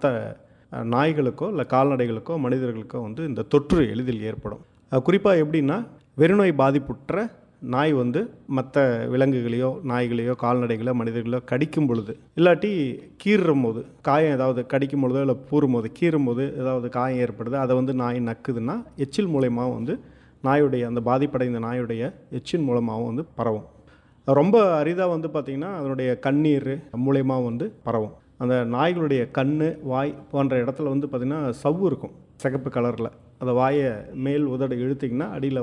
மற்ற அஹ், நாய்களுக்கோ இல்லை கால்நடைகளுக்கோ மனிதர்களுக்கோ வந்து இந்த தொற்று எளிதில் ஏற்படும் குறிப்பாக எப்படின்னா வெறிநோய் பாதிப்புற்ற நாய் வந்து மற்ற விலங்குகளையோ நாய்களையோ கால்நடைகளோ மனிதர்களோ கடிக்கும் பொழுது இல்லாட்டி கீறும் போது காயம் ஏதாவது கடிக்கும் பொழுதோ இல்லை பூரும் போது கீறும் போது ஏதாவது காயம் ஏற்படுது அதை வந்து நாய் நக்குதுன்னா எச்சில் மூலயமா வந்து நாயுடைய அந்த பாதிப்படைந்த நாயுடைய எச்சில் மூலமாகவும் வந்து பரவும் ரொம்ப அரிதாக வந்து பார்த்திங்கன்னா அதனுடைய கண்ணீர் மூலயமா வந்து பரவும் அந்த நாய்களுடைய கண் வாய் போன்ற இடத்துல வந்து பார்த்திங்கன்னா சவ்வு இருக்கும் சிகப்பு கலரில் அந்த வாயை மேல் உதடு இழுத்திங்கன்னா அடியில்